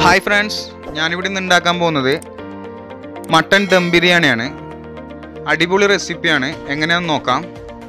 hi friends ഞാനിവിടെ നിന്ന് ഉണ്ടാക്കാൻ പോകുന്നത് മട്ടൺ ദം ബിരിയാണിയാണ് അടിപൊളി റെസിപ്പിയാണ് എങ്ങനെയാണെന്ന് നോക്കാം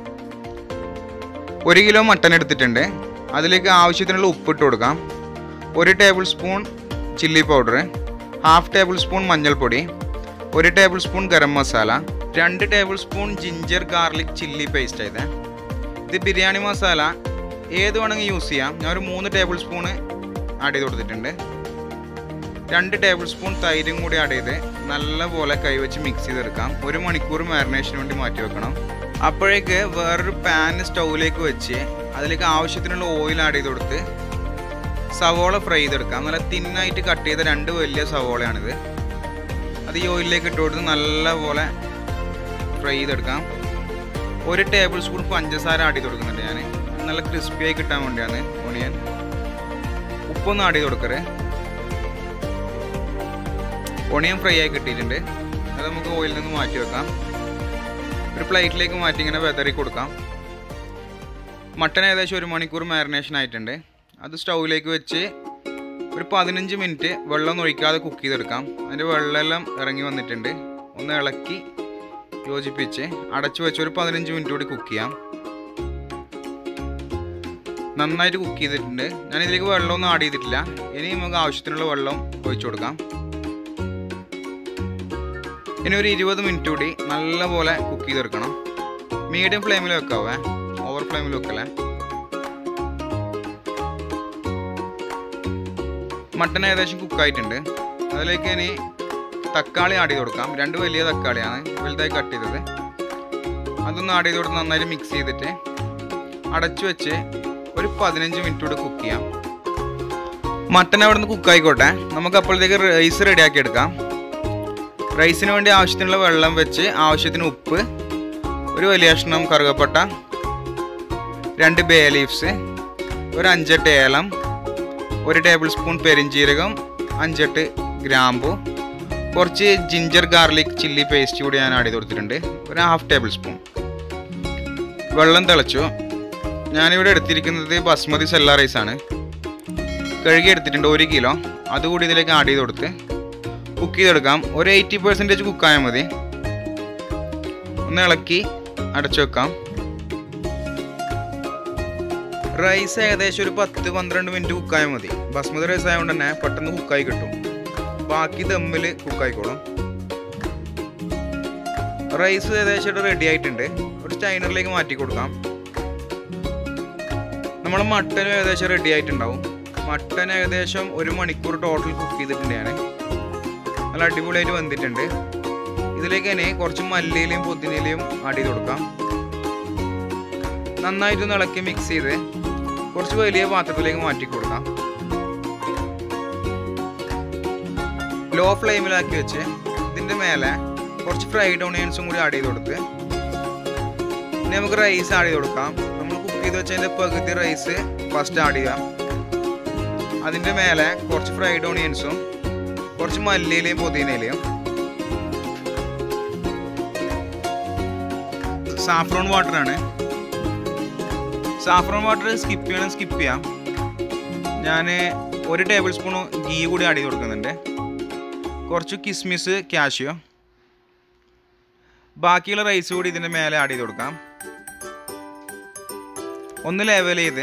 ഒരു കിലോ മട്ടൺ എടുത്തിട്ടുണ്ട് അതിലേക്ക് ആവശ്യത്തിനുള്ള ഉപ്പിട്ട് കൊടുക്കാം ഒരു tablespoon chilli powder half tablespoon മഞ്ഞൾപ്പൊടി ഒരു ടേബിൾ സ്പൂൺ ഗരം മസാല രണ്ട് tablespoon ginger garlic chilli paste ആയത് ഇത് ബിരിയാണി മസാല ഏത് വേണമെങ്കിൽ യൂസ് ചെയ്യാം ഞാൻ ഒരു മൂന്ന് ടേബിൾ സ്പൂണ് ആഡ് ചെയ്ത് കൊടുത്തിട്ടുണ്ട് രണ്ട് ടേബിൾ സ്പൂൺ തൈരും കൂടി ആഡ് ചെയ്ത് നല്ലപോലെ കൈവച്ച് മിക്സ് ചെയ്തെടുക്കാം ഒരു മണിക്കൂർ മാരിനേഷന് വേണ്ടി മാറ്റി വെക്കണം അപ്പോഴേക്ക് വേറൊരു പാൻ സ്റ്റൗവിലേക്ക് വെച്ച് അതിലേക്ക് ആവശ്യത്തിനുള്ള ഓയിൽ ആഡ് ചെയ്ത് കൊടുത്ത് സവോള ഫ്രൈ ചെയ്തെടുക്കാം നല്ല തിന്നായിട്ട് കട്ട് ചെയ്ത രണ്ട് വലിയ സവോളയാണിത് അത് ഈ ഓയിലിലേക്ക് ഇട്ട് കൊടുത്ത് നല്ലപോലെ ഫ്രൈ ചെയ്തെടുക്കാം ഒരു ടേബിൾ സ്പൂൺ പഞ്ചസാര ആഡ് ചെയ്ത് കൊടുക്കുന്നുണ്ട് ഞാൻ നല്ല ക്രിസ്പി ആയി കിട്ടാൻ വേണ്ടിയാണ് ഓണിയൻ ഉപ്പൊന്നും ആഡ് ചെയ്ത് കൊടുക്കരുത് ഒണിയൻ ഫ്രൈ ആയി കിട്ടിയിട്ടുണ്ട് അത് നമുക്ക് ഓയിലിൽ നിന്ന് മാറ്റി വെക്കാം ഒരു പ്ലേറ്റിലേക്ക് മാറ്റി ഇങ്ങനെ വെതറി കൊടുക്കാം മട്ടൻ ഏകദേശം ഒരു മണിക്കൂർ മാരിനേഷൻ ആയിട്ടുണ്ട് അത് സ്റ്റൗവിലേക്ക് വെച്ച് ഒരു പതിനഞ്ച് മിനിറ്റ് വെള്ളം ഒഴിക്കാതെ കുക്ക് ചെയ്തെടുക്കാം അതിൻ്റെ വെള്ളമെല്ലാം ഇറങ്ങി വന്നിട്ടുണ്ട് ഒന്ന് ഇളക്കി യോജിപ്പിച്ച് അടച്ചു വെച്ച് ഒരു പതിനഞ്ച് മിനിറ്റ് കൂടി കുക്ക് ചെയ്യാം നന്നായിട്ട് കുക്ക് ചെയ്തിട്ടുണ്ട് ഞാൻ ഇതിലേക്ക് വെള്ളമൊന്നും ആഡ് ചെയ്തിട്ടില്ല ഇനി നമുക്ക് ആവശ്യത്തിനുള്ള വെള്ളം ഒഴിച്ചു കൊടുക്കാം ഇനി ഒരു ഇരുപത് മിനിറ്റ് കൂടി നല്ലപോലെ കുക്ക് ചെയ്തെടുക്കണം മീഡിയം ഫ്ലെയിമിൽ വെക്കാവേ ഓവർ ഫ്ലെയിമിൽ വെക്കല്ലേ മട്ടൻ ഏകദേശം കുക്കായിട്ടുണ്ട് അതിലേക്ക് ഇനി തക്കാളി ആഡ് ചെയ്ത് കൊടുക്കാം രണ്ട് വലിയ തക്കാളിയാണ് വലുതായി കട്ട് ചെയ്തത് അതൊന്ന് ആഡ് ചെയ്ത് കൊടുത്ത് നന്നായിട്ട് മിക്സ് ചെയ്തിട്ട് അടച്ചു വെച്ച് ഒരു പതിനഞ്ച് മിനിറ്റ് കൂടെ കുക്ക് ചെയ്യാം മട്ടൻ അവിടെ നിന്ന് കുക്കായിക്കോട്ടെ നമുക്ക് അപ്പോഴത്തേക്ക് റൈസ് റെഡിയാക്കി എടുക്കാം റൈസിന് വേണ്ടി ആവശ്യത്തിനുള്ള വെള്ളം വെച്ച് ആവശ്യത്തിന് ഉപ്പ് ഒരു വലിയ കഷ്ണം കറുകപ്പട്ട രണ്ട് ബേ ലീവ്സ് ഒരു അഞ്ചെട്ട് ഏലം ഒരു ടേബിൾ സ്പൂൺ പെരിഞ്ചീരകം അഞ്ചെട്ട് ഗ്രാമ്പു കുറച്ച് ജിഞ്ചർ ഗാർലിക് ചില്ലി പേസ്റ്റ് കൂടി ഞാൻ ആഡ് ചെയ്ത് കൊടുത്തിട്ടുണ്ട് ഒരു ഹാഫ് ടേബിൾ സ്പൂൺ വെള്ളം തിളച്ചു ഞാനിവിടെ എടുത്തിരിക്കുന്നത് ബസ്മതി സെല്ല റൈസാണ് കഴുകി എടുത്തിട്ടുണ്ട് ഒരു കിലോ അതുകൂടി ഇതിലേക്ക് ആഡ് ചെയ്ത് കൊടുത്ത് കുക്ക് ചെയ്തെടുക്കാം ഒരു എയ്റ്റി പെർസെൻറ്റേജ് കുക്കായാൽ മതി ഒന്ന് ഇളക്കി അടച്ചു വെക്കാം റൈസ് ഏകദേശം ഒരു പത്ത് പന്ത്രണ്ട് മിനിറ്റ് കുക്കായാൽ മതി ബസ്മതി റൈസ് ആയതുകൊണ്ട് തന്നെ പെട്ടെന്ന് കുക്കായി കിട്ടും ബാക്കി ദമ്മിൽ കുക്കായിക്കോളും റൈസ് ഏകദേശം റെഡി ആയിട്ടുണ്ട് ഒരു സ്റ്റൈനറിലേക്ക് മാറ്റി കൊടുക്കാം നമ്മൾ മട്ടനും ഏകദേശം റെഡി ആയിട്ടുണ്ടാവും മട്ടൻ ഏകദേശം ഒരു മണിക്കൂർ ടോട്ടൽ കുക്ക് ചെയ്തിട്ടുണ്ട് ഞാൻ നല്ല അടിപൊളിയായിട്ട് വന്നിട്ടുണ്ട് ഇതിലേക്ക് തന്നെ കുറച്ച് മല്ലിയിലയും പുതിനയിലയും ആഡ് ചെയ്ത് കൊടുക്കാം നന്നായിട്ടൊന്ന് ഇളക്കി മിക്സ് ചെയ്ത് കുറച്ച് വലിയ പാത്രത്തിലേക്ക് മാറ്റി കൊടുക്കാം ലോ ഫ്ലെയിമിലാക്കി വെച്ച് ഇതിൻ്റെ മേലെ കുറച്ച് ഫ്രൈഡ് ഓണിയൻസും കൂടി ആഡ് ചെയ്ത് കൊടുത്ത് ഇനി നമുക്ക് റൈസ് ആഡ് ചെയ്ത് കൊടുക്കാം നമ്മൾ കുക്ക് ചെയ്ത് വെച്ചതിൻ്റെ പകുതി റൈസ് ഫസ്റ്റ് ആഡ് ചെയ്യാം അതിൻ്റെ മേലെ കുറച്ച് ഫ്രൈഡ് ഓണിയൻസും കുറച്ച് മല്ലിയിലയും പുതിനയിലയും സാഫ്രോൺ വാട്ടറാണ് സാഫ്രോൺ വാട്ടർ സ്കിപ്പ് ചെയ്യണം സ്കിപ്പ് ചെയ്യാം ഞാൻ ഒരു ടേബിൾ സ്പൂൺ ഗീ കൂടി ആഡ് ചെയ്ത് കൊടുക്കുന്നുണ്ട് കുറച്ച് കിസ്മിസ് ക്യാഷ്യോ ബാക്കിയുള്ള റൈസ് കൂടി ഇതിൻ്റെ മേലെ ആഡ് ചെയ്ത് കൊടുക്കാം ഒന്ന് ലെവൽ ചെയ്ത്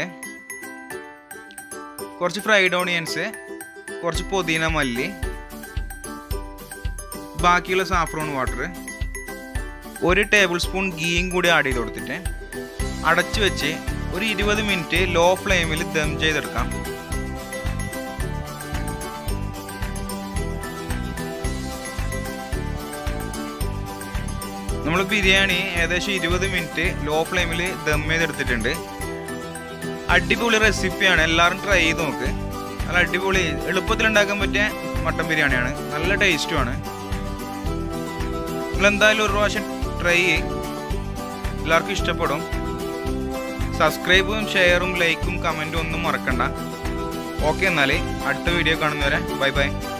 കുറച്ച് ഫ്രൈഡ് ഓണിയൻസ് കുറച്ച് പുതിന മല്ലി ബാക്കിയുള്ള സാഫ്രോൺ വാട്ടർ ഒരു ടേബിൾ സ്പൂൺ ഗീയും കൂടി ആഡ് ചെയ്ത് കൊടുത്തിട്ട് അടച്ചു വെച്ച് ഒരു ഇരുപത് മിനിറ്റ് ലോ ഫ്ലെയിമിൽ ദം ചെയ്തെടുക്കാം നമ്മൾ ബിരിയാണി ഏകദേശം ഇരുപത് മിനിറ്റ് ലോ ഫ്ലെയിമിൽ ദം ചെയ്തെടുത്തിട്ടുണ്ട് അടിപൊളി റെസിപ്പിയാണ് എല്ലാവരും ട്രൈ ചെയ്ത് നോക്ക് നല്ല അടിപൊളി എളുപ്പത്തിൽ ഉണ്ടാക്കാൻ പറ്റിയ മട്ടൻ ബിരിയാണിയാണ് നല്ല ടേസ്റ്റുമാണ് നിങ്ങൾ എന്തായാലും ഒരു പ്രാവശ്യം ട്രൈ ചെയ്യും എല്ലാവർക്കും ഇഷ്ടപ്പെടും സബ്സ്ക്രൈബും ഷെയറും ലൈക്കും കമൻറ്റും ഒന്നും മറക്കണ്ട ഓക്കെ എന്നാൽ അടുത്ത വീഡിയോ കാണുന്നവരെ ബൈ ബൈ